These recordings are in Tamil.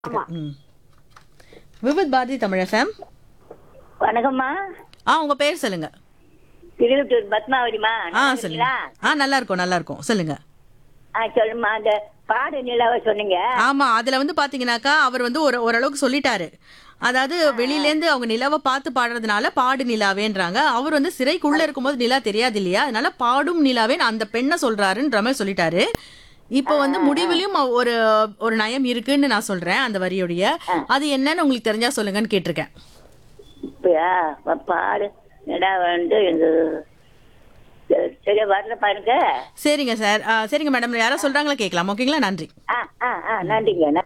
ஆமா ம் விவித் பாரதி தமிழ் எஃப்எம் வணக்கம்மா ஆ உங்க பேர் சொல்லுங்க திருவத்தூர் பத்மாவதிமா ஆ நல்லா சொல்லுங்க இருக்கீங்களா? ஆ நல்லா இருக்கும் நல்லா இருக்கும் சொல்லுங்க ஆ சொல்லுமா அந்த பாடு நிலாவை சொன்னீங்க ஆமா அதுல வந்து பாத்தீங்கன்னாக்கா அவர் வந்து ஒரு ஓரளவுக்கு சொல்லிட்டாரு அதாவது வெளியில இருந்து அவங்க நிலாவை பார்த்து பாடுறதுனால பாடு நிலாவேன்றாங்க அவர் வந்து சிறைக்குள்ள இருக்கும்போது நிலா தெரியாது இல்லையா அதனால பாடும் நிலாவேன்னு அந்த பெண்ணை சொல்றாருன்ற மாதிரி சொல்லிட்டாரு இப்போ வந்து முடிவிலையும் ஒரு ஒரு நயம் இருக்குன்னு நான் சொல்றேன் அந்த வரியோடைய அது என்னன்னு உங்களுக்கு தெரிஞ்சா சொல்லுங்கன்னு கேட்டிருக்கேன் இப்பயா ப- பாடு நிலா வந்து இந்த சரி, சரியா வரல பாருங்க சரிங்க சார் ஆ, சரிங்க மேடம் யாரோ சொல்றாங்களா கேட்கலாம் ஓகேங்களா நன்றி ஆ ஆ ஆ நன்றிங்க ந-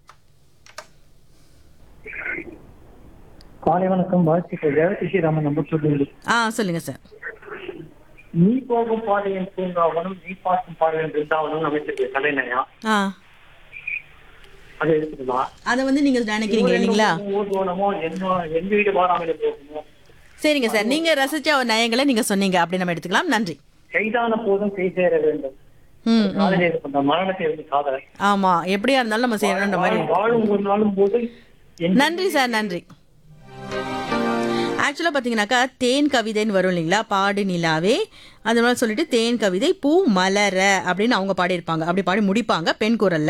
காலை வணக்கம் வாழ்த்துக்கள் ஜெகதி ஸ்ரீராமன் நம்பர் சொல்லுங்கள் ஆ சொல்லுங்க சார் நீ போகும் பாதையின் பூங்காவனும் நீ பார்க்கும் பாதையின் பிருந்தாவனும் அமைச்சிருக்கு கலைநயா ஆ அதை எடுத்துக்கலாம் அதை வந்து நீங்க நினைக்கிறீங்க இல்லைங்களா ஊர்வலமோ என்ன எந்த வீடு வாராமலே போகுமோ சரிங்க சார் நீங்க ரசிச்ச ஒரு நயங்களை நீங்க சொன்னீங்க அப்படி நம்ம எடுத்துக்கலாம் நன்றி கைதான போதும் கை சேர வேண்டும் ம் காதலை கொண்ட மரணத்தை இருந்து காதலை ஆமா எப்படியா இருந்தாலும் நம்ம செய்யணுன்ற மாதிரி வாழும் ஒரு நாளும் போது என் நன்றி சார் நன்றி ஆக்சுவலாக பார்த்தீங்கன்னாக்கா தேன் கவிதைன்னு வரும் இல்லைங்களா பாடு நிலாவே அந்த மாதிரி சொல்லிட்டு தேன் கவிதை பூ மலர அப்படின்னு அவங்க பாடியிருப்பாங்க அப்படி பாடி முடிப்பாங்க பெண் குரல்ல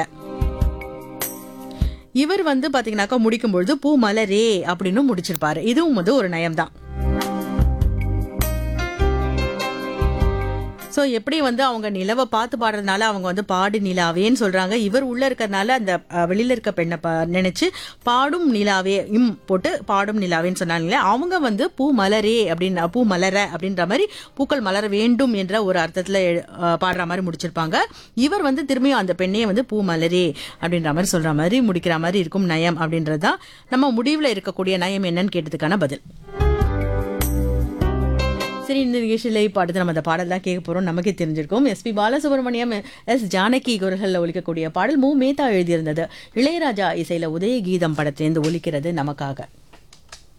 இவர் வந்து பார்த்தீங்கன்னாக்கா முடிக்கும்பொழுது பூ மலரே அப்படின்னு முடிச்சிருப்பாரு இதுவும் வந்து ஒரு நயம்தான் ஸோ எப்படி வந்து அவங்க நிலவை பார்த்து பாடுறதுனால அவங்க வந்து பாடு நிலாவேன்னு சொல்றாங்க இவர் உள்ள இருக்கறனால அந்த அஹ், வெளியில இருக்க பெண்ணை பா நினைச்சு பாடும் நிலாவே இம் போட்டு பாடும் நிலாவேன்னு சொன்னாங்களே அவங்க வந்து பூ மலரே அப்படின்னு பூ மலர அப்படின்ற மாதிரி பூக்கள் மலர வேண்டும் என்ற ஒரு அர்த்தத்துல எழு- அஹ், பாடுற மாதிரி முடிச்சிருப்பாங்க இவர் வந்து திரும்பியும் அந்த பெண்ணையே வந்து பூ மலரே அப்படின்ற மாதிரி சொல்ற மாதிரி முடிக்கிற மாதிரி இருக்கும் நயம் அப்படின்றது தான் நம்ம முடிவில் இருக்கக்கூடிய நயம் என்னன்னு கேட்டதுக்கான பதில் சரி இந்த நிகழ்ச்சியில் இப்போ அடுத்து நம்ம அந்த பாடல் தான் கேட்க போகிறோம் நமக்கே தெரிஞ்சிருக்கும் எஸ்பி பாலசுப்ரமணியம் எஸ் ஜானகி குரல்களில் ஒலிக்கக்கூடிய பாடல் மு மேத்தா எழுதியிருந்தது இளையராஜா இசையில் உதய கீதம் படத்திலேருந்து ஒலிக்கிறது நமக்காக